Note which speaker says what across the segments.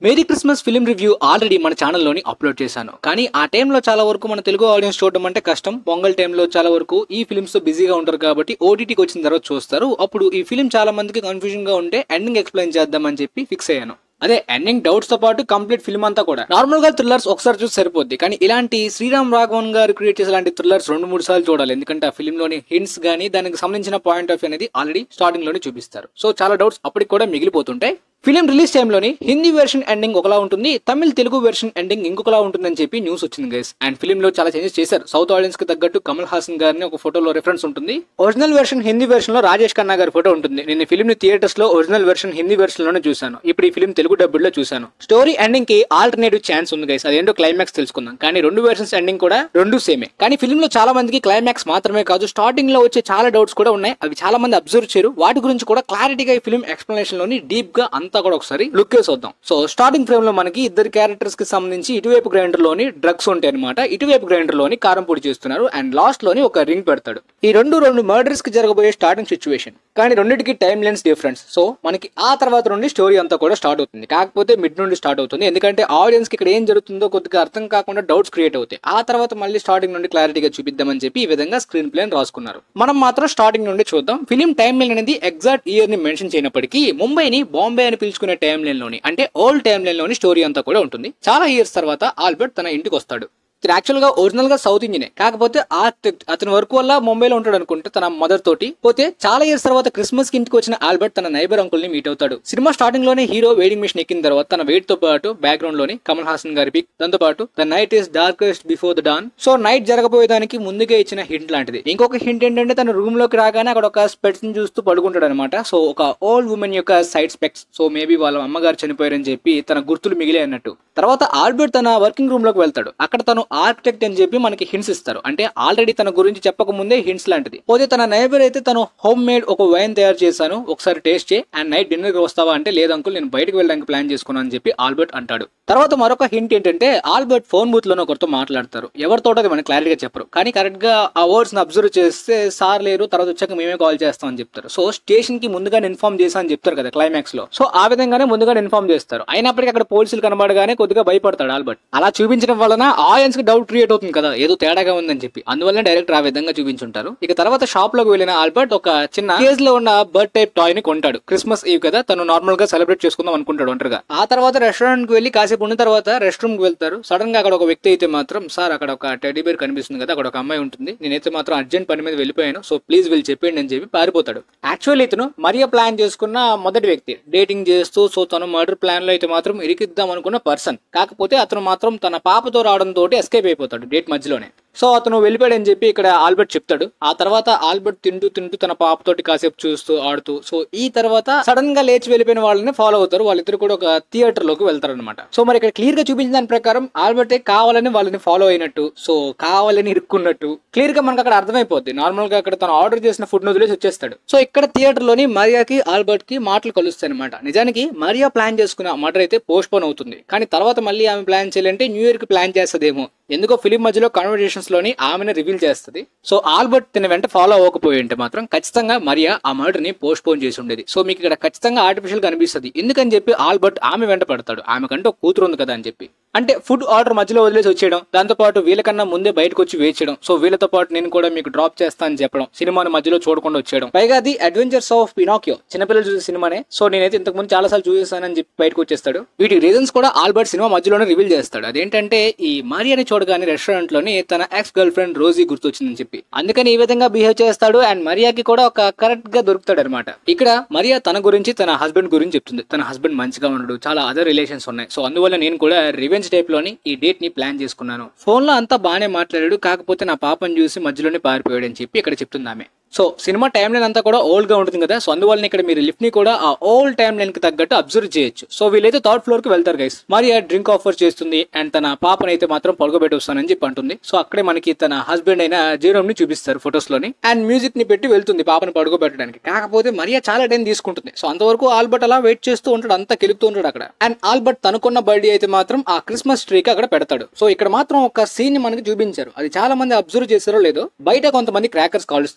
Speaker 1: Mary Christmas film review already మన ఛానల్లోని upload చేశాను కానీ ఆ టైంలో చాలా వరకు మన తెలుగు ఆడియన్స్ చూడడం అంటే కష్టం పొంగల్ టైంలో చాలా వరకు ఈ ఫిల్మ్స్ తో బిజీగా ఉంటారు కాబట్టి ఓటీటీకి వచ్చిన తర్వాత చూస్తారు అప్పుడు ఈ ఫిల్మ్ చాలా మందికి కన్ఫ్యూజన్ గా ఉంటే ఎండింగ్ ఎక్స్ప్లెయిన్ చేద్దామని చెప్పి ఫిక్స్ అయ్యాను అదే ఎండింగ్ డౌట్స్ తో పాటు కంప్లీట్ ఫిల్మ్ అంతా కూడా నార్మల్ గా థ్రిల్లర్స్ ఒకసారి చూసి సరిపోద్ది కానీ ఇలాంటి శ్రీరామ్ రాఘవన్ గారు క్రియేట్ చేసే ఇలాంటి థ్రిల్లర్స్ రెండు మూడు సార్లు చూడాలి ఎందుకంటే ఆ ఫిల్మ్ లోని హింట్స్ గానీ దానికి సంబంధించిన పాయింట్ ఆఫ్ అనేది ఆల్రెడీ స్టార్టింగ్ లోనే చూపిస్తారు సో చాలా డౌట్స్ అప్పటికి కూడా మిగిలిపోతుంటాయి ఫిలిం రిలీజ్ టైంలోని హిందీ వెర్షన్ ఎండింగ్ ఒకలా ఉంటుంది తమిళ్ తెలుగు వెర్షన్ ఎండింగ్ ఇంకొకలా ఉంటుందని చెప్పి న్యూస్ వచ్చింది గైస్ అండ్ ఫిలిం లో చాలా చేంజెస్ చేశారు సౌత్ ఆడియన్స్ కి తగ్గట్టు కమల్ హాసన్ గారిని ఒక ఫోటోలో రిఫరెన్స్ ఉంటుంది ఒరిజినల్ వెర్షన్ హిందీ వెర్షన్ లో రాజేష్ ఖన్నా గారి ఫోటో ఉంటుంది నేను ఫిలిం ని థియేటర్స్ లో ఒరిజినల్ వెర్షన్ హిందీ వెర్షన్ లోనే చూశాను ఇప్పుడు ఈ ఫిలిం తెలుగు డబ్బుడ్ లో చూశాను స్టోరీ ఎండింగ్ కి ఆల్టర్నేటివ్ ఛాన్స్ ఉంది గైస్ అదేంటో క్లైమాక్స్ తెలుసుకుందాం కానీ రెండు వెర్షన్స్ ఎండింగ్ కూడా రెండు సేమే కానీ ఫిలిం లో చాలా మందికి క్లైమాక్స్ మాత్రమే కాదు స్టార్టింగ్ లో వచ్చే చాలా డౌట్స్ కూడా ఉన్నాయి అవి చాలా మంది అబ్జర్వ్ చేయరు వాటి గురించి కూడా క్లారిటీగా ఈ ఫిలిం ఎక్స్ప్లెనేషన్ లోని డీప్ గా అంతా కూడా ఒకసారి లుక్ వేసి వద్దాం సో స్టార్టింగ్ ఫ్రేమ్ లో మనకి ఇద్దరు క్యారెక్టర్స్ కి సంబంధించి ఇటువైపు గ్రైండర్ లోని డ్రగ్స్ ఉంటాయి అనమాట ఇటువైపు గ్రైండర్ లోని కారం పొడి చేస్తున్నారు అండ్ లాస్ట్ లోని ఒక రింగ్ పెడతాడు ఈ రెండు రెండు మర్డర్స్ కి జరగబోయే స్టార్టింగ్ సిచ్యువేషన్ కానీ రెండింటికి టైం లెన్స్ డిఫరెన్స్ సో మనకి ఆ తర్వాత నుండి స్టోరీ అంతా కూడా స్టార్ట్ అవుతుంది కాకపోతే మిడ్ నుండి స్టార్ట్ అవుతుంది ఎందుకంటే ఆడియన్స్ కి ఇక్కడ ఏం జరుగుతుందో కొద్దిగా అర్థం కాకుండా డౌట్స్ క్రియేట్ అవుతాయి ఆ తర్వాత మళ్ళీ స్టార్టింగ్ నుండి క్లారిటీగా చూపిద్దామని చెప్పి ఈ విధంగా స్క్రీన్ ప్లేన్ రాసుకున్నారు మనం మాత్రం స్టార్టింగ్ నుండి చూద్దాం ఫిలిం టైం లైన్ అనేది ఎగ్జాక్ట్ ఇయర్ ని మెన్షన్ చేయనప్పటికీ ముంబైని బాంబే అని పిలుచుకునే టైం లైన్ లోని అంటే ఓల్డ్ టైం లైన్ లోని స్టోరీ అంతా కూడా ఉంటుంది చాలా ఇయర్స్ తర్వాత ఆల్బర్ట్ తన ఇంటికి వస్తాడు ఇతను యాక్చువల్ గా ఒరిజినల్ గా సౌత్ ఇండియనే కాకపోతే ఆర్కిటెక్ట్ అతని వర్క్ వల్ల ముంబైలో ఉంటాడు అనుకుంటే తన మదర్ తోటి పోతే చాలా ఇయర్స్ తర్వాత క్రిస్మస్ కి ఇంటికి వచ్చిన ఆల్బర్ట్ తన నైబర్ అంకుల్ ని మీట్ అవుతాడు సినిమా స్టార్టింగ్ లోనే హీరో వెయిటింగ్ మిషన్ ఎక్కిన తర్వాత తన వెయిట్ తో పాటు బ్యాక్గ్రౌండ్ లోని కమల్ హాసన్ గారి పిక్ దాంతో పాటు the night is darkest before the dawn so night జరగబోయేదానికి ముందుగా ఇచ్చిన హింట్ లాంటిది ఇంకొక హింట్ ఏంటంటే తన రూమ్ లోకి రాగానే అక్కడ ఒక స్పెట్స్ ని చూస్తూ పడుకుంటాడు అనమాట సో ఒక ఓల్డ్ ఉమెన్ యొక్క సైడ్ స్పెక్స్ సో మేబీ వాళ్ళ అమ్మగారు చనిపోయారని చెప్పి తన గుర్తులు మిగిలే అన్నట్టు తర్వాత ఆల్బర్ట్ తన వర్కింగ్ రూమ్ లోకి వెళ్తాడు అక్కడ తను ఆర్కిటెక్ట్ అని చెప్పి మనకి హింట్స్ ఇస్తారు అంటే ఆల్రెడీ తన గురించి చెప్పక ముందే హింట్స్ లాంటిది పోతే తన నైబర్ అయితే తను హోమ్ మేడ్ ఒక వైన్ తయారు చేశాను ఒకసారి టేస్ట్ చేయి అండ్ నైట్ డిన్నర్ కి వస్తావా అంటే లేదు అంకుల్ నేను బయటకు వెళ్ళడానికి ప్లాన్ చేసుకున్నాను అని చెప్పి ఆల్బర్ట్ అంటాడు తర్వాత మరొక హింట్ ఏంటంటే ఆల్బర్ట్ ఫోన్ బూత్ లోనే ఒకరితో మాట్లాడతారు ఎవరితో అది మనకి క్లారిటీగా చెప్పరు కానీ కరెక్ట్ గా ఆ వర్డ్స్ ని అబ్జర్వ్ చేస్తే సార్ లేరు తర్వాత వచ్చాక మేమే కాల్ చేస్తాం అని చెప్తారు సో స్టేషన్ కి ముందుగా ఇన్ఫార్మ్ చేసా అని చెప్తారు కదా క్లైమాక్స్ లో సో ఆ విధంగానే ముందుగా ఇన్ఫార్మ్ చేస్తారు అయినప్పటికీ అక్కడ పోలీసులు కనబడగానే కొద్దిగా భయపడతాడు ఆల్బర్ట్ అలా చూపించడం వలన ఆడియన్స్ కి డౌట్ క్రియేట్ అవుతుంది కదా ఏదో తేడాగా ఉందని చెప్పి అందువల్ల డైరెక్టర్ ఆ విధంగా చూపించుంటారు ఇక తర్వాత షాప్ లోకి వెళ్ళిన ఆల్బర్ట్ ఒక చిన్న కేజ్ లో ఉన్న బర్డ్ టైప్ టాయ్ ని కొంటాడు క్రిస్మస్ ఈవ్ కదా తను నార్మల్ గా సెలబ్రేట్ చేసుకుందాం అనుకుంటాడు ఒంటరిగా ఆ తర్వాత రెస్టారెంట్ కి వెళ్ళి కాసేపు ఉన్న తర్వాత రెస్ట్ రూమ్ కి వెళ్తారు సడన్ గా అక్కడ ఒక వ్యక్తి అయితే మాత్రం సార్ అక్కడ ఒక టెడీ బేర్ కనిపిస్తుంది కదా అక్కడ ఒక అమ్మాయి ఉంటుంది నేనైతే మాత్రం అర్జెంట్ పని మీద వెళ్ళిపోయాను సో ప్లీజ్ వెళ్ళి చెప్పండి అని చెప్పి పారిపోతాడు యాక్చువల్లీ ఇతను మరియా ప్లాన్ చేసుకున్న మొదటి వ్యక్తి డేటింగ్ చేస్తూ సో తను మర్డర్ ప్లాన్ లో అయితే మాత్రం ఇరికిద్దాం అనుకున్న పర్సన్ కాకపోతే అతను మాత్రం తన పాపతో రావడం తోటి ఎస్కేప్ అయిపోతాడు డేట్ మధ్యలోనే సో అతను వెళ్ళిపోయాడని చెప్పి ఇక్కడ ఆల్బర్ట్ చెప్తాడు ఆ తర్వాత ఆల్బర్ట్ తింటూ తింటూ తన పాపతోటి కాసేపు చూస్తూ ఆడుతూ సో ఈ తర్వాత సడన్ గా లేచి వెళ్ళిపోయిన వాళ్ళని ఫాలో అవుతారు వాళ్ళిద్దరు కూడా ఒక థియేటర్ లోకి వెళ్తారు అనమాట సో మరి ఇక్కడ క్లియర్ గా చూపించిన దాని ప్రకారం ఆల్బర్టే కావాలని వాళ్ళని ఫాలో అయినట్టు సో కావాలని ఇరుక్కున్నట్టు క్లియర్ గా మనకు అక్కడ అర్థమైపోద్ది నార్మల్ గా అక్కడ తను ఆర్డర్ చేసిన ఫుడ్ వదిలేసి వచ్చేస్తాడు సో ఇక్కడ థియేటర్ లోని మరియాకి ఆల్బర్ట్ కి మాటలు కలుస్తాయి అనమాట నిజానికి మరియా ప్లాన్ చేసుకున్న మర్డర్ అయితే పోస్ట్ పోన్ అవుతుంది కానీ తర్వాత మళ్ళీ ఆమె ప్లాన్ చేయాలంటే న్యూ ఇయర్ కి ప్లాన్ చేస్తుందేమో ఎందుకో ఫిలిం మధ్యలో కాన్వర్జేషన్స్ లోని ఆమెను రివీల్ చేస్తుంది సో ఆల్బర్ట్ తిన వెంట ఫాలో అవ్వకపోయి ఉంటే మాత్రం ఖచ్చితంగా మరియా ఆ మర్డర్ ని పోస్ట్ పోన్ చేసి ఉండేది సో మీకు ఇక్కడ ఖచ్చితంగా ఆర్టిఫిషియల్ గా అనిపిస్తుంది ఎందుకని చెప్పి ఆల్బర్ట్ ఆమె వెంట పడతాడు ఆమెకంటే ఒక కూతురు ఉంది కదా అని చెప్పి అంటే ఫుడ్ ఆర్డర్ మధ్యలో వదిలేసి వచ్చేయడం దాంతో పాటు వీళ్ళకన్నా ముందే బయటకు వచ్చి వేచడం సో వీళ్ళతో పాటు నేను కూడా మీకు డ్రాప్ చేస్తా అని చెప్పడం సినిమాను మధ్యలో చూడకుండా వచ్చేయడం పైగా అది అడ్వెంచర్స్ ఆఫ్ పినాకియో చిన్నపిల్లలు చూసే సినిమానే సో నేనైతే ఇంతకు ముందు చాలా సార్లు చూసేసానని చెప్పి బయటకు వచ్చేస్తాడు వీటి రీజన్స్ కూడా ఆల్బర్ట్ సినిమా మధ్యలోనే రివీల్ చేస్తాడు అదేంటంటే ఈ మరియాని చూడగానే రెస్టారెంట్ లోని తన ఎక్స్ గర్ల్ ఫ్రెండ్ రోజీ గుర్తొచ్చిందని చెప్పి అందుకని ఈ విధంగా బిహేవ్ చేస్తాడు అండ్ మరియాకి కూడా ఒక కరెక్ట్ గా దొరుకుతాడు అనమాట ఇక్కడ మరియా తన గురించి తన హస్బెండ్ గురించి చెప్తుంది తన హస్బెండ్ మంచిగా ఉండడు చాలా అదర్ రిలేషన్స్ ఉన్నాయి సో అందువల్ల నేను కూడా రివెంజ్ టైప్ లోని ఈ డేట్ ని ప్లాన్ చేసుకున్నాను ఫోన్ లో అంతా బాగానే మాట్లాడాడు కాకపోతే నా పాపని చూసి మధ్యలోనే పారిపోయాడు అని చెప్పి ఇక్కడ చెప్తుంది ఆమె సో సినిమా టైం లైన్ అంతా కూడా ఓల్డ్ గా ఉంటుంది కదా సో అందువల్ల ఇక్కడ మీరు లిఫ్ట్ ని కూడా ఆ ఓల్డ్ టైం లైన్ కి తగ్గట్టు అబ్జర్వ్ చేయొచ్చు సో వీళ్ళైతే థర్డ్ ఫ్లోర్ కి వెళ్తారు గైస్ మరి ఆ డ్రింక్ ఆఫర్ చేస్తుంది అండ్ తన పాపని అయితే మాత్రం పడుకోబెట్టి వస్తానని చెప్పి అంటుంది సో అక్కడే మనకి తన హస్బెండ్ అయిన జీరోమ్ ని చూపిస్తారు ఫొటోస్ లోని అండ్ మ్యూజిక్ ని పెట్టి వెళ్తుంది పాపని పడుకోబెట్టడానికి కాకపోతే మరియా చాలా టైం తీసుకుంటుంది సో అంతవరకు ఆల్బర్ట్ అలా వెయిట్ చేస్తూ ఉంటాడు అంతా కెలుపుతూ ఉంటాడు అక్కడ అండ్ ఆల్బర్ట్ తనుకున్న బర్త్డే అయితే మాత్రం ఆ క్రిస్మస్ ట్రీకి అక్కడ పెడతాడు సో ఇక్కడ మాత్రం ఒక సీన్ ని మనకి చూపించారు అది చాలా మంది అబ్జర్వ్ చేశారో లేదో బయట కొంతమంది క్రాకర్స్ కాలుస్తారు ఇది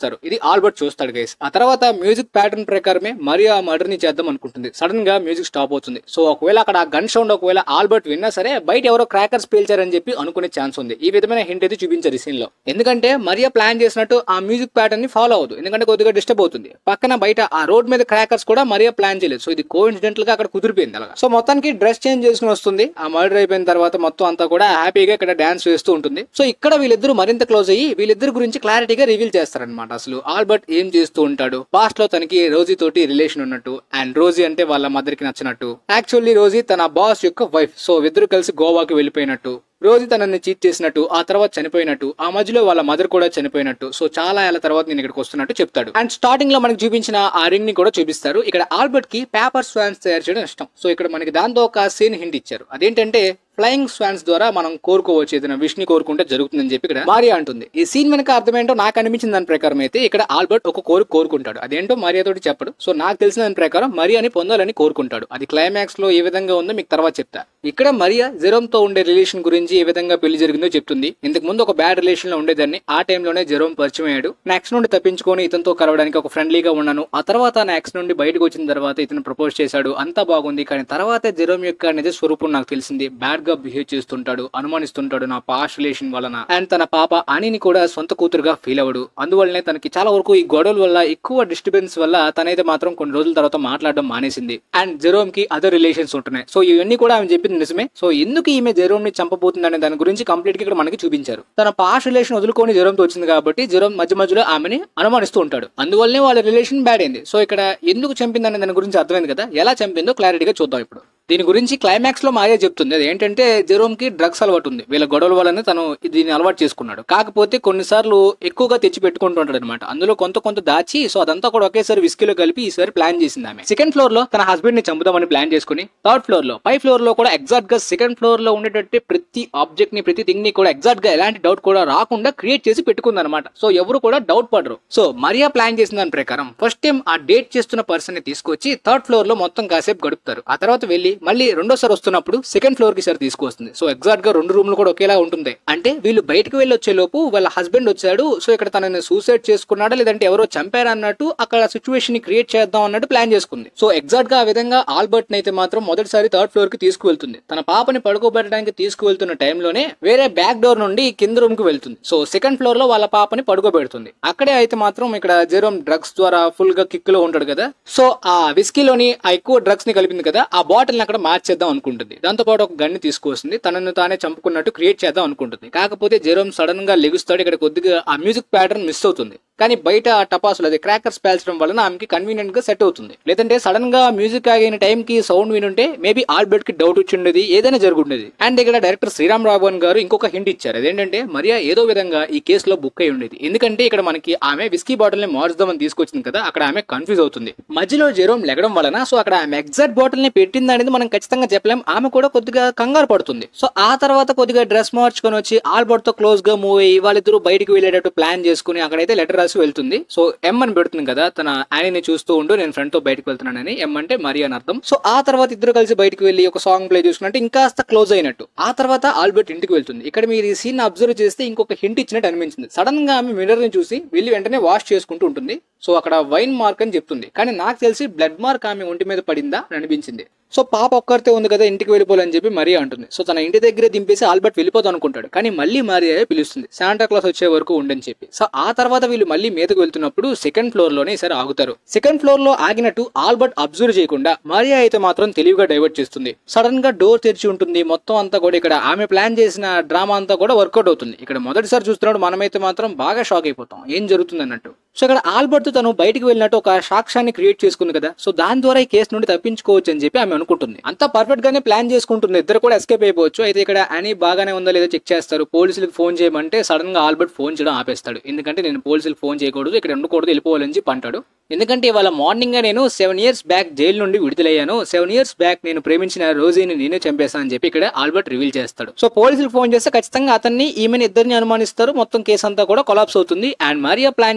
Speaker 1: ఆల్బర్ట్ చూస్తాడు గైస్ ఆ తర్వాత మ్యూజిక్ ప్యాటర్న్ ప్రకారమే మరియా మర్డర్ ని చేద్దాం అనుకుంటుంది సడన్ గా మ్యూజిక్ స్టాప్ అవుతుంది సో ఒకవేళ అక్కడ గన్ సౌండ్ ఒకవేళ ఆల్బర్ట్ విన్నా సరే బయట ఎవరో క్రాకర్స్ పేల్చారని చెప్పి అనుకునే ఛాన్స్ ఉంది ఈ విధమైన హింట్ అయితే చూపించారు ఈ సీన్ లో ఎందుకంటే మరియా ప్లాన్ చేసినట్టు ఆ మ్యూజిక్ ప్యాటర్న్ ని ఫాలో అవ్వదు ఎందుకంటే కొద్దిగా డిస్టర్బ్ అవుతుంది పక్కన బయట ఆ రోడ్ మీద క్రాకర్స్ కూడా మరియా ప్లాన్ చేయలేదు సో ఇది కో గా అక్కడ కుదిరిపోయింది అలాగా సో మొత్తానికి డ్రెస్ చేంజ్ చేసుకుని వస్తుంది ఆ మర్డర్ అయిపోయిన తర్వాత మొత్తం అంతా కూడా హ్యాపీగా ఇక్కడ డాన్స్ వేస్తూ ఉంటుంది సో ఇక్కడ వీళ్ళిద్దరు మరింత క్లోజ్ అయ్యి వీళ్ళిద్దరి గురించి క్లారిటీగా రివీల్ చేస్తారనమాట అసలు ఆల్బర్ట్ ఏం చేస్తూ ఉంటాడు పాస్ట్ లో తనకి రోజీ తోటి రిలేషన్ ఉన్నట్టు అండ్ రోజీ అంటే వాళ్ళ మదర్ కి నచ్చినట్టు యాక్చువల్లీ రోజీ తన బాస్ యొక్క వైఫ్ సో ఇద్దరు కలిసి గోవాకి వెళ్ళిపోయినట్టు రోజు తనని చీట్ చేసినట్టు ఆ తర్వాత చనిపోయినట్టు ఆ మధ్యలో వాళ్ళ మదర్ కూడా చనిపోయినట్టు సో చాలా ఏళ్ల తర్వాత నేను ఇక్కడికి వస్తున్నట్టు చెప్తాడు అండ్ స్టార్టింగ్ లో మనకి చూపించిన ఆ రింగ్ ని కూడా చూపిస్తారు ఇక్కడ ఆల్బర్ట్ కి పేపర్ స్వాన్స్ తయారు చేయడం ఇష్టం సో ఇక్కడ మనకి దాంతో ఒక సీన్ హింట్ ఇచ్చారు అదేంటంటే ఫ్లయింగ్ స్వాన్స్ ద్వారా మనం కోరుకోవచ్చు ఏదైనా విష్ ని కోరుకుంటే జరుగుతుందని చెప్పి ఇక్కడ మారియా అంటుంది ఈ సీన్ వెనక అర్థమేంటో నాకు అనిపించిన దాని ప్రకారం అయితే ఇక్కడ ఆల్బర్ట్ ఒక కోరిక కోరుకుంటాడు అదేంటో మరియా తోటి చెప్పడు సో నాకు తెలిసిన దాని ప్రకారం మరియాని పొందాలని కోరుకుంటాడు అది క్లైమాక్స్ లో ఏ విధంగా ఉందో మీకు తర్వాత చెప్తా ఇక్కడ మరియా జెరోమ్ తో ఉండే రిలేషన్ గురించి ఏ విధంగా పెళ్లి జరిగిందో చెప్తుంది ఇంతకు ముందు ఒక బ్యాడ్ రిలేషన్ లో ఉండేదాన్ని ఆ టైంలోనే జెరోమ్ పరిచయం అయ్యాడు నెక్స్ట్ నుండి తప్పించుకొని ఇతనితో కలవడానికి ఒక ఫ్రెండ్లీగా ఉన్నాను ఆ తర్వాత నెక్స్ట్ నుండి బయటకు వచ్చిన తర్వాత ఇతను ప్రపోజ్ చేశాడు అంతా బాగుంది కానీ తర్వాత జెరోమ్ యొక్క నిజ స్వరూపం నాకు తెలిసింది బ్యాడ్ గా బిహేవ్ చేస్తుంటాడు అనుమానిస్తుంటాడు నా పాస్ట్ రిలేషన్ వలన అండ్ తన పాప అనిని కూడా సొంత కూతురుగా ఫీల్ అవ్వడు అందువల్లనే తనకి చాలా వరకు ఈ గొడవల వల్ల ఎక్కువ డిస్టర్బెన్స్ వల్ల తనైతే మాత్రం కొన్ని రోజుల తర్వాత మాట్లాడడం మానేసింది అండ్ జెరోమ్ కి అదర్ రిలేషన్స్ ఉంటున్నాయి సో ఇవన్నీ కూడా ఆమె చెప్పింది నిజమే సో ఎందుకు ఈమె జెరోమ్ ని చంపబోతుందనే దాని గురించి కంప్లీట్ గా ఇక్కడ మనకి చూపించారు తన పాస్ట్ రిలేషన్ వదులుకొని జెరోమ్ తో వచ్చింది కాబట్టి జెరోమ్ మధ్య మధ్యలో ఆమెని అనుమానిస్తూ ఉంటాడు అందువల్లనే వాళ్ళ రిలేషన్ బ్యాడ్ అయింది సో ఇక్కడ ఎందుకు చంపిందనే దాని గురించి అర్థమైంది కదా ఎలా చంపిందో క్లారిటీగా చూద్దాం ఇప్పుడు దీని గురించి క్లైమాక్స్ లో మారియా చెప్తుంది అది ఏంటంటే జెరోమ్ కి డ్రగ్స్ అలవాటు ఉంది వీళ్ళ గొడవల వల్లనే తను దీన్ని అలవాటు చేసుకున్నాడు కాకపోతే కొన్నిసార్లు ఎక్కువగా తెచ్చి పెట్టుకుంటూ ఉంటాడు అనమాట అందులో కొంత కొంత దాచి సో అదంతా కూడా ఒకేసారి విస్కీలో కలిపి ఈసారి ప్లాన్ చేసింది ఆమె సెకండ్ ఫ్లోర్ లో తన హస్బెండ్ ని చంపుదామని ప్లాన్ చేసుకుని థర్డ్ ఫ్లోర్ లో పై ఫ్లోర్ లో కూడా ఎగ్జాక్ట్ గా సెకండ్ ఫ్లోర్ లో ఉండేటట్టు ప్రతి ఆబ్జెక్ట్ ని ప్రతి థింగ్ ని కూడా ఎగ్జాక్ట్ గా ఎలాంటి డౌట్ కూడా రాకుండా క్రియేట్ చేసి పెట్టుకుంది అనమాట సో ఎవరు కూడా డౌట్ పడరు సో మరియా ప్లాన్ చేసిన దాని ప్రకారం ఫస్ట్ టైం ఆ డేట్ చేస్తున్న పర్సన్ ని తీసుకొచ్చి థర్డ్ ఫ్లోర్ లో మొత్తం కాసేపు గడుపుతారు ఆ తర్వాత వెళ్ళి మళ్ళీ రెండోసారి వస్తున్నప్పుడు సెకండ్ ఫ్లోర్ కి సార్ తీసుకొస్తుంది సో ఎగ్జాక్ట్ గా రెండు రూమ్లు కూడా ఒకేలా ఉంటుంది అంటే వీళ్ళు బయటకు వెళ్ళి వచ్చే లోపు వాళ్ళ హస్బెండ్ వచ్చాడు సో ఇక్కడ తనని సూసైడ్ చేసుకున్నాడా లేదంటే ఎవరో చంపారా అన్నట్టు అక్కడ సిచ్యువేషన్ ని క్రియేట్ చేద్దాం అన్నట్టు ప్లాన్ చేసుకుంది సో ఎగ్జాక్ట్ గా ఆ విధంగా ఆల్బర్ట్ అయితే మాత్రం మొదటిసారి థర్డ్ ఫ్లోర్ కి తీసుకువెళ్తుంది తన పాపని పడుకోబెట్టడానికి తీసుకువెళ్తున్న టైంలోనే వేరే బ్యాక్ డోర్ నుండి కింద రూమ్ కి వెళ్తుంది సో సెకండ్ ఫ్లోర్ లో వాళ్ళ పాపని పడుకోబెడుతుంది అక్కడే అయితే మాత్రం ఇక్కడ జెరోమ్ డ్రగ్స్ ద్వారా ఫుల్ గా కిక్ లో ఉంటాడు కదా సో ఆ విస్కీలోని ఆ ఎక్కువ డ్రగ్స్ ని కలిపింది కదా ఆ బాటిల్ అక్కడ మార్చేద్దాం అనుకుంటుంది దాంతో పాటు ఒక గన్ని తీసుకొస్తుంది తనను తానే చంపుకున్నట్టు క్రియేట్ చేద్దాం అనుకుంటుంది కాకపోతే జెరోమ్ సడన్ గా లెగుస్తాడు ఇక్కడ కొద్దిగా ఆ మ్యూజిక్ ప్యాటర్న్ మిస్ అవుతుంది కానీ బయట ఆ టపాసులు అదే క్రాకర్స్ పేల్చడం వలన ఆమెకి కన్వీనియంట్ గా సెట్ అవుతుంది లేదంటే సడన్ గా మ్యూజిక్ ఆగిన టైం కి సౌండ్ వినుంటే మేబీ ఆల్బర్ట్ కి డౌట్ వచ్చి ఉండేది ఏదైనా జరుగుండేది అండ్ ఇక్కడ డైరెక్టర్ శ్రీరామ్ రాఘవన్ గారు ఇంకొక హింట్ ఇచ్చారు అదేంటంటే మరియా ఏదో విధంగా ఈ కేసులో బుక్ అయి ఉండేది ఎందుకంటే ఇక్కడ మనకి ఆమె విస్కీ బాటిల్ ని మార్చుదామని తీసుకొచ్చింది కదా అక్కడ ఆమె కన్ఫ్యూజ్ అవుతుంది మధ్యలో జెరోమ్ లెగడం వలన సో అక్కడ ఆమె ఎగ్జాక్ట్ బాటిల్ ని పెట్టింది అనేది మనం ఖచ్చితంగా చెప్పలేం ఆమె కూడా కొద్దిగా కంగారు పడుతుంది సో ఆ తర్వాత కొద్దిగా డ్రెస్ మార్చుకొని వచ్చి ఆల్బర్ట్ తో క్లోజ్ గా మూవ్ అయ్యి వాళ్ళిద్దరూ బయటికి వెళ్ళేటట్టు ప్లాన్ చేసుకుని అక్కడైతే లెటర్ రాసి వెళ్తుంది సో ఎం అని పెడుతుంది కదా తన యానీని చూస్తూ ఉంటూ నేను ఫ్రెండ్ తో బయటకు వెళ్తున్నానని ఎం అంటే మరి అని అర్థం సో ఆ తర్వాత ఇద్దరు కలిసి బయటకు వెళ్ళి ఒక సాంగ్ ప్లే చేసుకున్నట్టు ఇంకాస్త క్లోజ్ అయినట్టు ఆ తర్వాత ఆల్బర్ట్ ఇంటికి వెళ్తుంది ఇక్కడ మీరు ఈ సీన్ అబ్జర్వ్ చేస్తే ఇంకొక హింట్ ఇచ్చినట్టు అనిపించింది సడన్ గా ఆమె మిర్రర్ ని చూసి వెళ్ళి వెంటనే వాష్ చేసుకుంటూ ఉంటుంది సో అక్కడ వైన్ మార్క్ అని చెప్తుంది కానీ నాకు తెలిసి బ్లడ్ మార్క్ ఆమె ఒంటి మీద పడిందా అని అనిపించింది సో పాప ఒక్కరితే ఉంది కదా ఇంటికి వెళ్ళిపోవాలని చెప్పి మరియా అంటుంది సో తన ఇంటి దగ్గరే దింపేసి ఆల్బర్ట్ వెళ్ళిపోతాం అనుకుంటాడు కానీ మళ్ళీ మరియా పిలుస్తుంది శాంటా క్లాస్ వచ్చే వరకు ఉండని చెప్పి సో ఆ తర్వాత వీళ్ళు మళ్ళీ మీదకు వెళ్తున్నప్పుడు సెకండ్ ఫ్లోర్ లోనే ఈసారి ఆగుతారు సెకండ్ ఫ్లోర్ లో ఆగినట్టు ఆల్బర్ట్ అబ్జర్వ్ చేయకుండా మరియా అయితే మాత్రం తెలివిగా డైవర్ట్ చేస్తుంది సడన్ గా డోర్ తెరిచి ఉంటుంది మొత్తం అంతా కూడా ఇక్కడ ఆమె ప్లాన్ చేసిన డ్రామా అంతా కూడా వర్కౌట్ అవుతుంది ఇక్కడ మొదటిసారి చూస్తున్నాడు మనమైతే మాత్రం బాగా షాక్ అయిపోతాం ఏం జరుగుతుంది అన్నట్టు సో ఇక్కడ ఆల్బర్ట్ తను బయటికి వెళ్ళినట్టు ఒక సాక్ష్యాన్ని క్రియేట్ చేసుకుంది కదా సో దాని ద్వారా ఈ కేసు నుండి తప్పించుకోవచ్చు అని చెప్పి ఆమె అనుకుంటుంది అంతా పర్ఫెక్ట్ గానే ప్లాన్ చేసుకుంటుంది ఇద్దరు కూడా ఎస్కేప్ అయిపోవచ్చు అయితే ఇక్కడ అని బాగానే ఉందా లేదో చెక్ చేస్తారు పోలీసులకు ఫోన్ చేయమంటే సడన్ గా ఆల్బర్ట్ ఫోన్ చేయడం ఆపేస్తాడు ఎందుకంటే నేను పోలీసులకు ఫోన్ చేయకూడదు ఇక్కడ ఉండకూడదు వెళ్ళిపోవాలని చెప్పి అంటాడు ఎందుకంటే ఇవాళ మార్నింగ్ గా నేను సెవెన్ ఇయర్స్ బ్యాక్ జైలు నుండి విడుదలయ్యాను సెవెన్ ఇయర్స్ బ్యాక్ నేను ప్రేమించిన రోజీని నేనే చంపేశాను అని చెప్పి ఇక్కడ ఆల్బర్ట్ రివీల్ చేస్తాడు సో పోలీసులకు ఫోన్ చేస్తే ఖచ్చితంగా అతన్ని ఈమెను ఇద్దరిని అనుమానిస్తారు మొత్తం కేసు అంతా కూడా కొలాప్స్ అవుతుంది అండ్ మరియా ప్లాన్ చేసుకున్న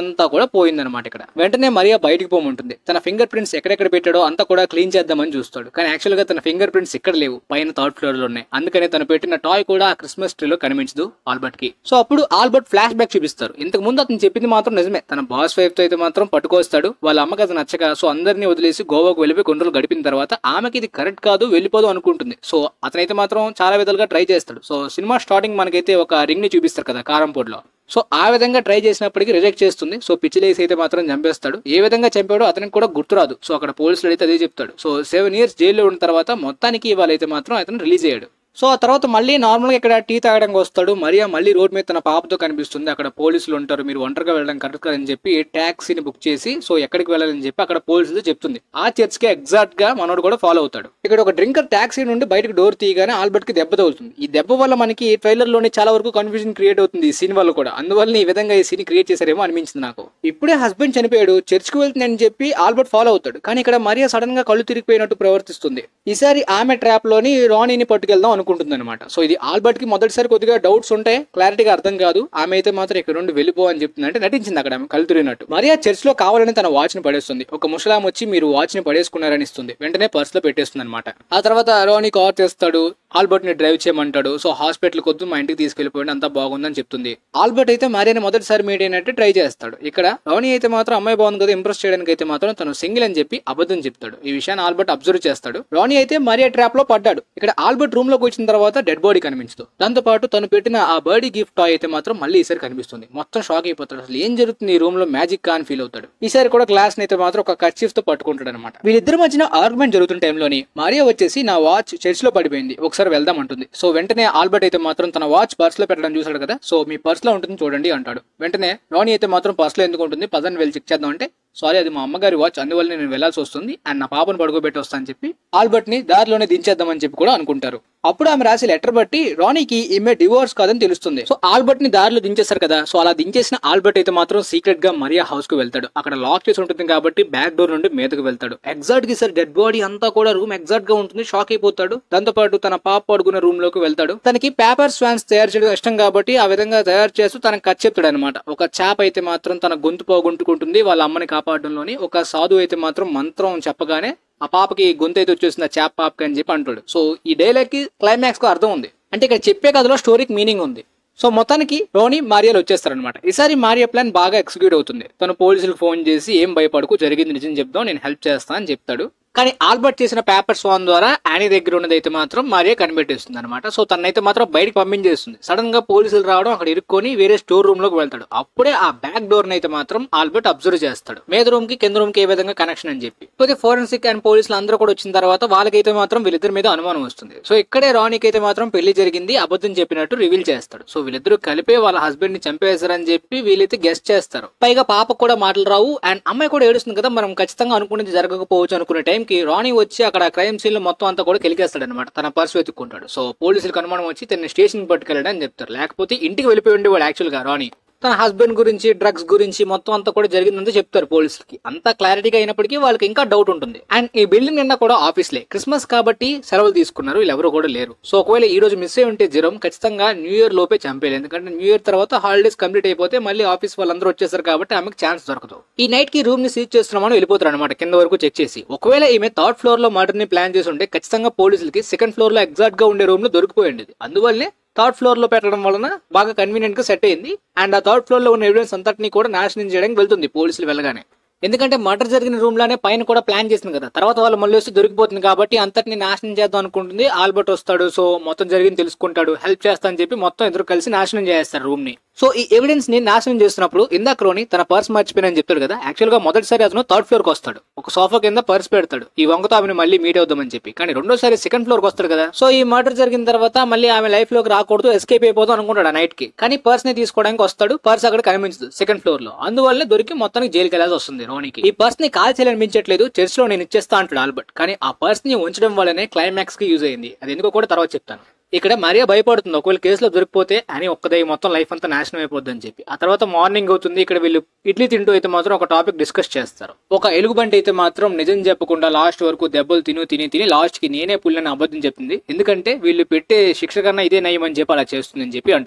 Speaker 1: అంతా కూడా పోయిందనమాట ఇక్కడ వెంటనే మరియా బయటికి పోమంటుంది తన ఫింగర్ ప్రింట్స్ ఎక్కడెక్కడ పెట్టాడో అంతా కూడా క్లీన్ చేద్దామని చూస్తాడు కానీ యాక్చువల్ గా తన ఫింగర్ ప్రింట్స్ ఇక్కడ లేవు పైన థర్డ్ ఫ్లోర్ లో ఉన్నాయి అందుకనే తను పెట్టిన టాయ్ కూడా ఆ క్రిస్మస్ ట్రీలో కనిపించదు ఆల్బర్ట్ కి సో అప్పుడు ఆల్బర్ట్ ఫ్లాష్ బ్యాక్ చూపిస్తారు ఇంతకు ముందు అతను చెప్పింది మాత్రం నిజమే తన బాస్ వైఫ్ తో అయితే మాత్రం పట్టుకొస్తాడు వాళ్ళ అమ్మకి అది నచ్చక సో అందరినీ వదిలేసి గోవాకు వెళ్ళిపోయి కొన్ని రోజులు గడిపిన తర్వాత ఆమెకి ఇది కరెక్ట్ కాదు వెళ్ళిపోదు అనుకుంటుంది సో అతనైతే మాత్రం చాలా విధాలుగా ట్రై చేస్తాడు సో సినిమా స్టార్టింగ్ మనకైతే ఒక రింగ్ ని చూపిస్తారు కదా కారంపూడిలో సో ఆ విధంగా ట్రై చేసినప్పటికీ రిజెక్ట్ చేస్తుంది సో పిచ్చిలేసి అయితే మాత్రం చంపేస్తాడు ఏ విధంగా చంపాడో అతనికి కూడా గుర్తురాదు సో అక్కడ పోలీసులు అయితే అదే చెప్తాడు సో సెవెన్ ఇయర్స్ జైల్లో ఉన్న తర్వాత మొత్తానికి ఇవాళ అయితే మాత్రం అతను రిలీజ్ అయ్యాడు సో ఆ తర్వాత మళ్ళీ నార్మల్గా ఇక్కడ టీ తాగడానికి వస్తాడు మరియా మళ్ళీ రోడ్ మీద తన పాపతో కనిపిస్తుంది అక్కడ పోలీసులు ఉంటారు మీరు ఒంటరిగా వెళ్ళడం కరెక్ట్ కాదని చెప్పి ట్యాక్సీని బుక్ చేసి సో ఎక్కడికి వెళ్ళాలని చెప్పి అక్కడ పోలీసులు చెప్తుంది ఆ చర్చ్ కి ఎగ్జాక్ట్ గా మనోడు కూడా ఫాలో అవుతాడు ఇక్కడ ఒక డ్రింకర్ ట్యాక్సీ నుండి బయటకు డోర్ తీయగానే ఆల్బర్ట్ కి దెబ్బ తగులుతుంది ఈ దెబ్బ వల్ల మనకి ట్రైలర్ లోనే చాలా వరకు కన్ఫ్యూజన్ క్రియేట్ అవుతుంది ఈ సీన్ వల్ల కూడా అందువల్ల ఈ విధంగా ఈ సీన్ క్రియేట్ చేశారేమో అనిపించింది నాకు ఇప్పుడే హస్బెండ్ చనిపోయాడు చర్చ్ కి వెళ్తుందని చెప్పి ఆల్బర్ట్ ఫాలో అవుతాడు కానీ ఇక్కడ మరియా సడన్ గా కళ్ళు తిరిగిపోయినట్టు ప్రవర్తిస్తుంది ఈసారి ఆమె ట్రాప్ లోని రాణిని పట్టుకెళ్దాం అనుకుంటుంది అనమాట సో ఇది ఆల్బర్ట్ కి మొదటిసారి కొద్దిగా డౌట్స్ ఉంటాయి క్లారిటీగా అర్థం కాదు ఆమె అయితే మాత్రం ఇక్కడ నుండి వెళ్ళిపో అని చెప్తుంది అంటే నటించింది అక్కడ ఆమె కళ్ళు తిరిగినట్టు మరియా చర్చ్ లో కావాలని తన వాచ్ ని పడేస్తుంది ఒక ముసలాం వచ్చి మీరు వాచ్ ని పడేసుకున్నారని ఇస్తుంది వెంటనే పర్స్ లో పెట్టేస్తుంది అనమాట ఆ తర్వాత రోని కార్ తెస్తాడు ఆల్బర్ట్ ని డ్రైవ్ చేయమంటాడు సో హాస్పిటల్ కొద్దు మా ఇంటికి తీసుకెళ్లిపోయింది అంతా బాగుందని చెప్తుంది ఆల్బర్ట్ అయితే మరియాని మొదటిసారి మీట్ అయినట్టు ట్రై చేస్తాడు ఇక్కడ రోని అయితే మాత్రం అమ్మాయి బాగుంది కదా ఇంప్రెస్ చేయడానికి అయితే మాత్రం తను సింగిల్ అని చెప్పి అబద్ధం చెప్తాడు ఈ విషయాన్ని ఆల్బర్ట్ అబ్జర్వ్ చేస్తాడు రోని అయితే మరియా ట్రాప్ లో పడ్డాడు ఇక్కడ ఆల్బర్ట్ రూమ్ లోకి వచ్చిన తర్వాత డెడ్ బాడీ కనిపించదు దాంతో పాటు తను పెట్టిన ఆ బర్డీ గిఫ్ట్ టాయ్ అయితే మాత్రం మళ్ళీ ఈసారి కనిపిస్తుంది మొత్తం షాక్ అయిపోతాడు అసలు ఏం జరుగుతుంది ఈ రూమ్ లో మ్యాజిక్ కా అని ఫీల్ అవుతాడు ఈసారి కూడా క్లాస్ అయితే మాత్రం ఒక కర్చీఫ్ తో పట్టుకుంటాడు అనమాట వీళ్ళిద్దరి మధ్యన ఆర్గ్యుమెంట్ జరుగుతున్న టైంలోని మరియా వచ్చేసి నా వాచ్ చర్చ్ లో పడిపోయింది ఒకసారి వెళ్దాం అంటుంది సో వెంటనే ఆల్బర్ట్ అయితే మాత్రం తన వాచ్ పర్స్ లో పెట్టడం చూసాడు కదా సో మీ పర్స్ లో ఉంటుంది చూడండి అంటాడు వెంటనే రోని అయితే మాత్రం పర్స్ లో ఎందుకు ఉంటుంది పదని వెళ్ళి చెక్ చేద్దాం అంటే సారీ అది మా అమ్మగారి వాచ్ అందువల్ల నేను వెళ్లాల్సి వస్తుంది అండ్ నా పాపను పడుకోబెట్టి వస్తా అని చెప్పి ఆల్బర్ట్ ని దారిలోనే దించేద్దామని చెప్పి కూడా అనుకుంటారు అప్పుడు ఆమె రాసి లెటర్ బట్టి రానీకి ఈమె డివోర్స్ కాదని తెలుస్తుంది సో ఆల్బర్ట్ ని దారిలో దించేస్తారు కదా సో అలా దించేసిన ఆల్బర్ట్ అయితే మాత్రం సీక్రెట్ గా మరియా హౌస్ కు వెళ్తాడు అక్కడ లాక్ చేసి ఉంటుంది కాబట్టి బ్యాక్ డోర్ నుండి మీదకు వెళ్తాడు ఎగ్జాక్ట్ గా సార్ డెడ్ బాడీ అంతా కూడా రూమ్ ఎగ్జాక్ట్ గా ఉంటుంది షాక్ అయిపోతాడు దాంతో పాటు తన పాప పడుకున్న రూమ్ లోకి వెళ్తాడు తనకి పేపర్ స్వాన్స్ తయారు చేయడం ఇష్టం కాబట్టి ఆ విధంగా తయారు చేస్తూ తనకు కట్ చెప్తాడు అనమాట ఒక చాప అయితే మాత్రం తన గొంతు పోగొట్టుకుంటుంది వాళ్ళ అమ్మని కాపాడడంలోని ఒక సాధు అయితే మాత్రం మంత్రం చెప్పగానే ఆ పాపకి గొంతు అయితే వచ్చేసింది ఆ చాప్ పాపకి అని చెప్పి అంటాడు సో ఈ డైలాగ్ కి క్లైమాక్స్ కు అర్థం ఉంది అంటే ఇక్కడ చెప్పే కథలో స్టోరీకి మీనింగ్ ఉంది సో మొత్తానికి రోని మారియాలు వచ్చేస్తారనమాట ఈసారి మారియా ప్లాన్ బాగా ఎగ్జిక్యూట్ అవుతుంది తను పోలీసులకు ఫోన్ చేసి ఏం భయపడకు జరిగింది నిజం చెప్దాం నేను హెల్ప్ చేస్తా అని చెప్తాడు కానీ ఆల్బర్ట్ చేసిన పేపర్ స్వాన్ ద్వారా యానీ దగ్గర ఉన్నదైతే మాత్రం మారియా కనిపెట్టేస్తుంది అనమాట సో తనైతే మాత్రం బయటకు పంపించేస్తుంది సడన్ గా పోలీసులు రావడం అక్కడ ఇరుక్కొని వేరే స్టోర్ రూమ్ లోకి వెళ్తాడు అప్పుడే ఆ బ్యాక్ డోర్ అయితే మాత్రం ఆల్బర్ట్ అబ్జర్వ్ చేస్తాడు మీద రూమ్ కి కింద రూమ్ కి ఏ విధంగా కనెక్షన్ అని చెప్పి పోతే ఫోరెన్సిక్ అండ్ పోలీసులు అందరూ కూడా వచ్చిన తర్వాత వాళ్ళకైతే మాత్రం వీళ్ళిద్దరి మీద అనుమానం వస్తుంది సో ఇక్కడే రానీకి అయితే మాత్రం పెళ్లి జరిగింది అబద్ధం చెప్పినట్టు రివీల్ చేస్తాడు సో వీళ్ళిద్దరూ కలిపే వాళ్ళ హస్బెండ్ ని చంపేశారని చెప్పి వీళ్ళైతే గెస్ట్ చేస్తారు పైగా పాపకు కూడా మాటలు రావు అండ్ అమ్మాయి కూడా ఏడుస్తుంది కదా మనం ఖచ్చితంగా అనుకునేది జరగకపోవచ్చు అనుకునే టైంకి రాణి వచ్చి అక్కడ క్రైమ్ సీన్ లో మొత్తం అంతా కూడా కెలికేస్తాడు అనమాట తన పర్సు వెతుక్కుంటాడు సో పోలీసులకు అనుమానం వచ్చి తన స్టేషన్ పట్టుకెళ్ళడం అని చెప్తారు లేకపోతే ఇంటికి వెళ్ళిపోయి ఉండేవాడు యాక్చువల్ గా రాణి తన హస్బెండ్ గురించి డ్రగ్స్ గురించి మొత్తం అంతా కూడా జరిగిందంతా చెప్తారు పోలీసులకి అంతా క్లారిటీగా అయినప్పటికీ వాళ్ళకి ఇంకా డౌట్ ఉంటుంది అండ్ ఈ బిల్డింగ్ నిండా కూడా ఆఫీస్లే క్రిస్మస్ కాబట్టి సెలవులు తీసుకున్నారు వీళ్ళు ఎవరు కూడా లేరు సో ఒకవేళ ఈ రోజు మిస్ అయి ఉంటే జిరం ఖచ్చితంగా న్యూ ఇయర్ లోపే చంపేయాలి ఎందుకంటే న్యూ ఇయర్ తర్వాత హాలిడేస్ కంప్లీట్ అయిపోతే మళ్ళీ ఆఫీస్ వాళ్ళందరూ వచ్చేసారు కాబట్టి ఆమెకు ఛాన్స్ దొరకదు ఈ నైట్ కి రూమ్ ని సీజ్ చేస్తున్నామని వెళ్ళిపోతారు అనమాట కింద వరకు చెక్ చేసి ఒకవేళ ఈమె థర్డ్ ఫ్లోర్ లో మర్డర్ ని ప్లాన్ చేసి ఉంటే ఖచ్చితంగా పోలీసులకి సెకండ్ ఫ్లోర్ లో ఎగ్జాక్ట్ గా ఉండే రూమ్ లో దొరికిపోయి ఉండేది అందువల్లనే థర్డ్ ఫ్లోర్ లో పెట్టడం వలన బాగా కన్వీనియంట్ గా సెట్ అయింది అండ్ ఆ థర్డ్ ఫ్లోర్ లో ఉన్న ఎవిడెన్స్ అంతటిని కూడా నాశనం చేయడానికి వెళ్తుంది పోలీసులు వెళ్ళగానే ఎందుకంటే మర్డర్ జరిగిన రూమ్ లోనే పైన కూడా ప్లాన్ చేసింది కదా తర్వాత వాళ్ళు మళ్ళీ వస్తే దొరికిపోతుంది కాబట్టి అంతటిని నాశనం చేద్దాం అనుకుంటుంది ఆల్బర్ట్ వస్తాడు సో మొత్తం జరిగింది తెలుసుకుంటాడు హెల్ప్ చేస్తా అని చెప్పి మొత్తం ఇద్దరు కలిసి నాశనం చేస్తారు రూమ్ ని సో ఈ ఎవిడెన్స్ ని నాశనం చేస్తున్నప్పుడు ఇందాక రోని తన పర్స్ మర్చిపోయినని చెప్తాడు కదా యాక్చువల్ గా మొదటిసారి అతను థర్డ్ ఫ్లోర్ కి వస్తాడు ఒక సోఫా కింద పర్స్ పెడతాడు ఈ వంగతో ఆమెను మళ్ళీ మీట్ అవుదామని చెప్పి కానీ రెండోసారి సెకండ్ ఫ్లోర్ కి వస్తాడు కదా సో ఈ మర్డర్ జరిగిన తర్వాత మళ్ళీ ఆమె లైఫ్ లోకి రాకూడదు ఎస్కేప్ అయిపోదాం అనుకుంటాడు ఆ నైట్ కి కానీ పర్స్ ని తీసుకోవడానికి వస్తాడు పర్స్ అక్కడ కనిపించదు సెకండ్ ఫ్లోర్ లో అందువల్ల దొరికి మొత్తానికి జైలుకి వెళ్ళాల్సి వస్తుంది రోనికి ఈ పర్స్ ని కాల్ చేయాలనిపించట్లేదు చర్చ్ లో నేను ఇచ్చేస్తా అంటాడు ఆల్బర్ట్ కానీ ఆ పర్స్ ని ఉంచడం వల్లనే క్లైమాక్స్ కి యూజ్ అయింది అది ఎందుకో కూడా తర్వాత చెప్తాను ఇక్కడ మరియా భయపడుతుంది ఒకవేళ కేసులో దొరికిపోతే అని ఒక్కదై మొత్తం లైఫ్ అంతా నాశనం అయిపోద్ది అని చెప్పి ఆ తర్వాత మార్నింగ్ అవుతుంది ఇక్కడ వీళ్ళు ఇడ్లీ తింటూ అయితే మాత్రం ఒక టాపిక్ డిస్కస్ చేస్తారు ఒక ఎలుగుబంటి అయితే మాత్రం నిజం చెప్పకుండా లాస్ట్ వరకు దెబ్బలు తిను తిని తిని లాస్ట్ కి నేనే పుల్లని అబద్ధం చెప్తుంది ఎందుకంటే వీళ్ళు పెట్టే శిక్ష కన్నా ఇదే నయం అని చెప్పి అలా చేస్తుంది అని చెప్పి అంటుంది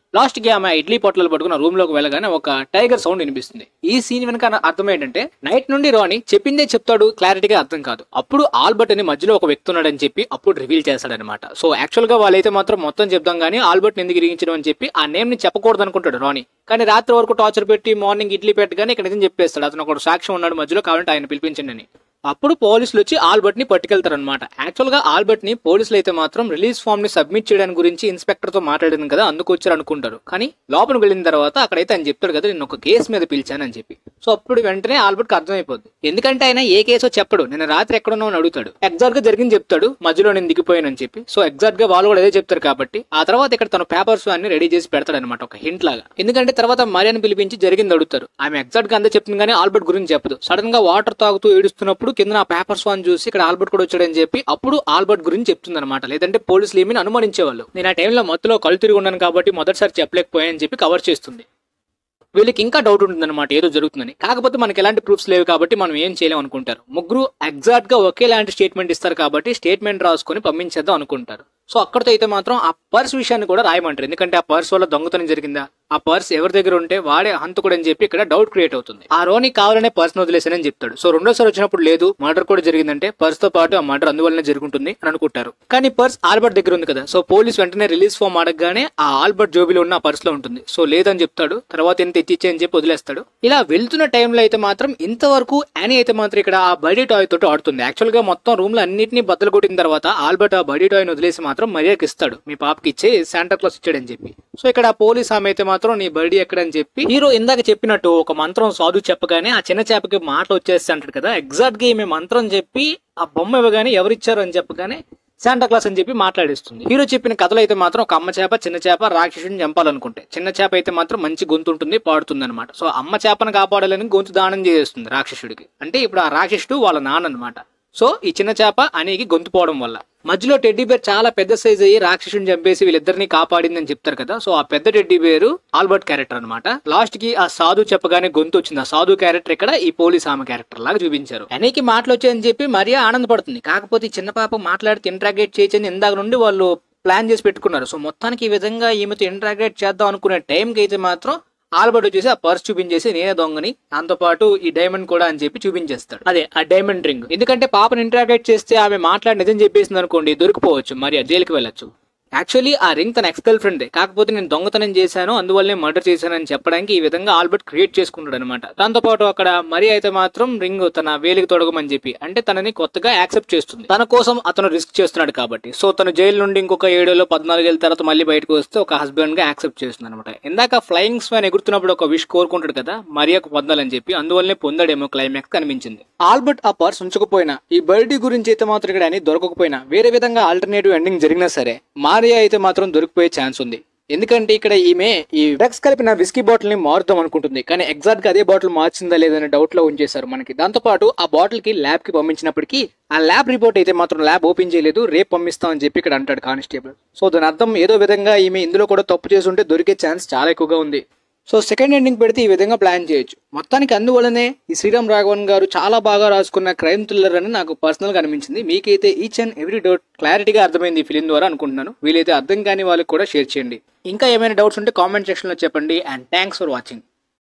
Speaker 1: లాస్ట్ కి ఆమె ఇడ్లీ పొట్లాలు పట్టుకున్న రూమ్ లోకి వెళ్ళగానే ఒక టైగర్ సౌండ్ వినిపిస్తుంది ఈ సీన్ వెనక అర్థం ఏంటంటే నైట్ నుండి రాని చెప్పిందే చెప్తాడు క్లారిటీగా అర్థం కాదు అప్పుడు ఆల్బర్ట్ అని మధ్యలో ఒక వ్యక్తి ఉన్నాడని చెప్పి అప్పుడు రివీల్ చేస్తాడనమాట సో యాక్చువల్ గా వాళ్ళైతే మాత్రం మొత్తం చెప్దాం కానీ ఆల్బర్ట్ ఎందుకు ఇరిగించడం అని చెప్పి ఆ నేమ్ ని చెప్పకూడదు అనుకుంటాడు రాని కానీ రాత్రి వరకు టార్చర్ పెట్టి మార్నింగ్ ఇడ్లీ పెట్టగానే ఇక్కడ నిజం చెప్పేస్తాడు అతను ఒక సాక్ష్యం ఉన్నాడు మధ్యలో కావాలంటే ఆయన పిలిపించండి అని అప్పుడు పోలీసులు వచ్చి ఆల్బర్ట్ ని పట్టుకెళ్తారు అనమాట యాక్చువల్ గా ఆల్బర్ట్ ని పోలీసులు అయితే మాత్రం రిలీజ్ ఫామ్ ని సబ్మిట్ చేయడానికి గురించి ఇన్స్పెక్టర్ తో మాట్లాడింది కదా అందుకు వచ్చారు అనుకుంటారు కానీ లోపలికి వెళ్ళిన తర్వాత అక్కడైతే ఆయన చెప్తాడు కదా నేను ఒక కేసు మీద పిలిచానని చెప్పి సో అప్పుడు వెంటనే ఆల్బర్ట్ కి అర్థమైపోద్ది ఎందుకంటే ఆయన ఏ కేసో చెప్పడు నేను రాత్రి ఎక్కడున్నా అని అడుగుతాడు ఎగ్జాక్ట్ గా జరిగింది చెప్తాడు మధ్యలో నేను దిగిపోయానని చెప్పి సో ఎగ్జాక్ట్ గా వాళ్ళు కూడా అదే చెప్తారు కాబట్టి ఆ తర్వాత ఇక్కడ తన పేపర్స్ అన్ని రెడీ చేసి పెడతాడు అనమాట ఒక హింట్ లాగా ఎందుకంటే తర్వాత మరియని పిలిపించి జరిగింది అడుగుతారు ఆమె ఎగ్జాక్ట్ గా అంతే చెప్తుంది కానీ ఆల్బర్ట్ గురించి చెప్పదు సడన్ గా వాటర్ తాగుతూ ఏడుస్తున్నప్పుడు కింద ఆ పేపర్స్ వన్ చూసి ఇక్కడ ఆల్బర్ట్ కూడా వచ్చాడని చెప్పి అప్పుడు ఆల్బర్ట్ గురించి చెప్తుంది అనమాట లేదంటే పోలీసులు ఏమీ అనుమానించేవాళ్ళు నేను ఆ టైంలో మత్తులో కళ్ళు తిరిగి ఉన్నాను కాబట్టి మొదటిసారి చెప్పలేకపోయాని చెప్పి కవర్ చేస్తుంది వీళ్ళకి ఇంకా డౌట్ ఉంటుందన్నమాట ఏదో జరుగుతుందని కాకపోతే మనకి ఎలాంటి ప్రూఫ్స్ లేవు కాబట్టి మనం ఏం చేయలేం అనుకుంటారు ముగ్గురు ఎగ్జాక్ట్ గా ఒకేలాంటి స్టేట్మెంట్ ఇస్తారు కాబట్టి స్టేట్మెంట్ రాసుకొని పంపించేద్దాం అనుకుంటారు సో అక్కడితో అయితే మాత్రం ఆ పర్స్ విషయాన్ని కూడా రాయమంటారు ఎందుకంటే ఆ పర్స్ వల్ల దొంగతనం జరిగిందా ఆ పర్స్ ఎవరి దగ్గర ఉంటే వాడే హంతకుడు అని చెప్పి ఇక్కడ డౌట్ క్రియేట్ అవుతుంది ఆ రోని కావాలనే పర్స్ వదిలేసానని చెప్తాడు సో రెండోసారి వచ్చినప్పుడు లేదు మర్డర్ కూడా జరిగిందంటే పర్స్ తో పాటు ఆ మర్డర్ అందువల్లనే జరుగుతుంది అని అనుకుంటారు కానీ పర్స్ ఆల్బర్ట్ దగ్గర ఉంది కదా సో పోలీస్ వెంటనే రిలీజ్ ఫామ్ అడగగానే ఆ ఆల్బర్ట్ జోబిలో ఉన్న ఆ పర్స్ లో ఉంటుంది సో లేదని చెప్తాడు తర్వాత ఎంత తెచ్చిచ్చే అని చెప్పి వదిలేస్తాడు ఇలా వెళ్తున్న టైంలో అయితే మాత్రం ఇంతవరకు యానీ అయితే మాత్రం ఇక్కడ ఆ బడీ టాయ్ తోటి ఆడుతుంది యాక్చువల్ గా మొత్తం రూమ్ లో అన్నింటినీ బద్దలు కొట్టిన తర్వాత ఆల్బర్ట్ ఆ బడీ టాయ్ వదిలేసి మాత్రం మరియాకి ఇస్తాడు మీ పాపకి ఇచ్చే శాంటా క్లాస్ ఇచ్చాడని చెప్పి సో ఇక్కడ ఆ పోలీస్ ఆమె అయితే మాత్రం నీ బర్డీ ఎక్కడని చెప్పి హీరో ఇందాక చెప్పినట్టు ఒక మంత్రం సాధు చెప్పగానే ఆ చిన్న చేపకి మాటలు వచ్చేసి అంటాడు కదా ఎగ్జాక్ట్ గా ఈమె మంత్రం చెప్పి ఆ బొమ్మ ఇవ్వగానే ఎవరిచ్చారు అని చెప్పగానే శాంటా క్లాస్ అని చెప్పి మాట్లాడిస్తుంది హీరో చెప్పిన కథలో అయితే మాత్రం ఒక అమ్మ చేప చిన్న చేప రాక్షసుని చంపాలనుకుంటే చిన్న చేప అయితే మాత్రం మంచి గొంతు ఉంటుంది పాడుతుంది అనమాట సో అమ్మ చేపను కాపాడాలని గొంతు దానం చేస్తుంది రాక్షసుడికి అంటే ఇప్పుడు ఆ రాక్షసుడు వాళ్ళ నాన్న అనమాట సో ఈ చిన్న చేప అనేకి గొంతు పోవడం వల్ల మధ్యలో టెడ్డీ బేర్ చాలా పెద్ద సైజ్ అయ్యి రాక్షసుని చంపేసి వీళ్ళిద్దరిని కాపాడిందని చెప్తారు కదా సో ఆ పెద్ద టెడ్డీ బేరు ఆల్బర్ట్ క్యారెక్టర్ అనమాట లాస్ట్ కి ఆ సాధు చెప్పగానే గొంతు వచ్చింది ఆ సాధు క్యారెక్టర్ ఇక్కడ ఈ పోలీస్ ఆమె క్యారెక్టర్ లాగా చూపించారు అనేకి మాటలు వచ్చాయని చెప్పి మరియా ఆనందపడుతుంది కాకపోతే ఈ చిన్న పాప మాట్లాడితే ఇంట్రాగేట్ చేయొచ్చని ఇందాక నుండి వాళ్ళు ప్లాన్ చేసి పెట్టుకున్నారు సో మొత్తానికి ఈ విధంగా ఈమెతో ఇంట్రాగేట్ చేద్దాం అనుకునే టైంకి అయితే మాత్రం ఆల్బర్ట్ వచ్చేసి ఆ పర్స్ చూపించేసి నేనే దొంగని దాంతో పాటు ఈ డైమండ్ కూడా అని చెప్పి చూపించేస్తాడు అదే ఆ డైమండ్ రింగ్ ఎందుకంటే పాపను ఇంటరాగేట్ చేస్తే ఆమె మాట్లాడి నిజం చెప్పేసింది అనుకోండి దొరికిపోవచ్చు మరి ఆ జైలుకి వెళ్ళొచ్చు యాక్చువల్లీ ఆ రింగ్ తన ఎక్స్ గర్ల్ ఫ్రెండ్ కాకపోతే నేను దొంగతనం చేశాను అందువల్లనే మర్డర్ చేశానని చెప్పడానికి ఈ విధంగా ఆల్బర్ట్ క్రియేట్ చేసుకుంటాడు అనమాట దాంతో పాటు అక్కడ మరి అయితే మాత్రం రింగ్ తన వేలికి తొడగమని చెప్పి అంటే తనని కొత్తగా యాక్సెప్ట్ చేస్తుంది తన కోసం అతను రిస్క్ చేస్తున్నాడు కాబట్టి సో తను జైలు నుండి ఇంకొక ఏడేలో పద్నాలుగేళ్ళ తర్వాత మళ్ళీ బయటకు వస్తే ఒక హస్బెండ్ గా యాక్సెప్ట్ చేస్తుంది అనమాట ఇందాక ఫ్లయింగ్ స్వాన్ ఎగురుతున్నప్పుడు ఒక విష్ కోరుకుంటాడు కదా మరియాకు పొందాలని చెప్పి అందువల్లనే పొందాడేమో క్లైమాక్స్ కనిపించింది ఆల్బర్ట్ ఆ పర్స్ ఉంచకపోయినా ఈ బర్డీ గురించి అయితే మాత్రం ఇక్కడ అని దొరకకపోయినా వేరే విధంగా ఆల్టర్నేటివ్ ఎండింగ్ జరిగినా సరే మారియా అయితే మాత్రం దొరికిపోయే ఛాన్స్ ఉంది ఎందుకంటే ఇక్కడ ఈమె ఈ డ్రగ్స్ కలిపిన విస్కీ బాటిల్ ని మారుదాం అనుకుంటుంది కానీ ఎగ్జాక్ట్ గా అదే బాటిల్ మార్చిందా లేదనే డౌట్ లో ఉంచేశారు మనకి దాంతో పాటు ఆ బాటిల్ కి ల్యాబ్ కి పంపించినప్పటికీ ఆ ల్యాబ్ రిపోర్ట్ అయితే మాత్రం ల్యాబ్ ఓపెన్ చేయలేదు రేపు పంపిస్తాం అని చెప్పి ఇక్కడ అంటాడు కానిస్టేబుల్ సో దాని అర్థం ఏదో విధంగా ఈమె ఇందులో కూడా తప్పు చేసి ఉంటే దొరికే ఛాన్స్ చాలా ఎక్కువగా ఉంది సో సెకండ్ ఎండింగ్ పెడితే ఈ విధంగా ప్లాన్ చేయొచ్చు మొత్తానికి అందువల్లనే ఈ శ్రీరామ్ రాఘవన్ గారు చాలా బాగా రాసుకున్న క్రైమ్ థ్రిల్లర్ అని నాకు పర్సనల్ గా అనిపించింది మీకైతే ఈచ్ అండ్ ఎవ్రీ డౌట్ క్లారిటీగా అర్థమైంది ఈ ఫిలిం ద్వారా అనుకుంటున్నాను వీలైతే అర్థం కాని వాళ్ళకి కూడా షేర్ చేయండి ఇంకా ఏమైనా డౌట్స్ ఉంటే కామెంట్ సెక్షన్ లో చెప్పండి అండ్ థ్యాంక్స్ ఫర్ వాచింగ్